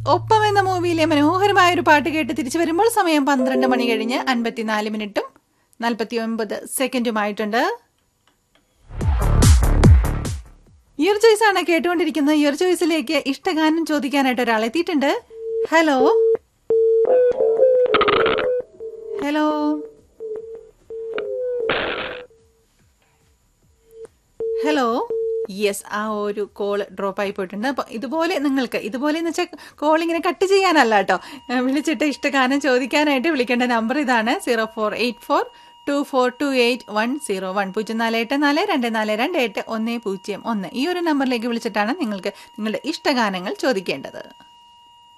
ഒപ്പം എന്ന മൂവിയിലെ മനോഹരമായ ഒരു പാട്ട് കേട്ട് തിരിച്ചു വരുമ്പോൾ സമയം പന്ത്രണ്ട് മണി കഴിഞ്ഞ് അൻപത്തിനാല് മിനിറ്റും നാൽപ്പത്തി ഒൻപത് സെക്കൻഡുമായിട്ടുണ്ട് ഇയർ ചോയ്സ് ആണ് കേട്ടുകൊണ്ടിരിക്കുന്നത് ഇയർ ചോയ്സിലേക്ക് ഇഷ്ടഗാനം ചോദിക്കാനായിട്ട് ഒരാൾ എത്തിയിട്ടുണ്ട് ഹലോ ഹലോ ഹലോ യെസ് ആ ഒരു കോൾ ഡ്രോപ്പ് ആയി പോയിട്ടുണ്ട് അപ്പോൾ ഇതുപോലെ നിങ്ങൾക്ക് ഇതുപോലെ എന്ന് വെച്ചാൽ കോൾ ഇങ്ങനെ കട്ട് ചെയ്യാനല്ല കേട്ടോ ഏഹ് വിളിച്ചിട്ട് ഇഷ്ടഗാനം ചോദിക്കാനായിട്ട് വിളിക്കേണ്ട നമ്പർ ഇതാണ് zero four eight four two four two eight one zero one പൂജ്യം നാല് എട്ട് നാല് രണ്ട് നാല് രണ്ട് എട്ട് ഒന്ന് പൂജ്യം ഒന്ന് ഈ ഒരു നമ്പറിലേക്ക് വിളിച്ചിട്ടാണ് നിങ്ങൾക്ക് നിങ്ങളുടെ ഇഷ്ടഗാനങ്ങൾ ചോദിക്കേണ്ടത്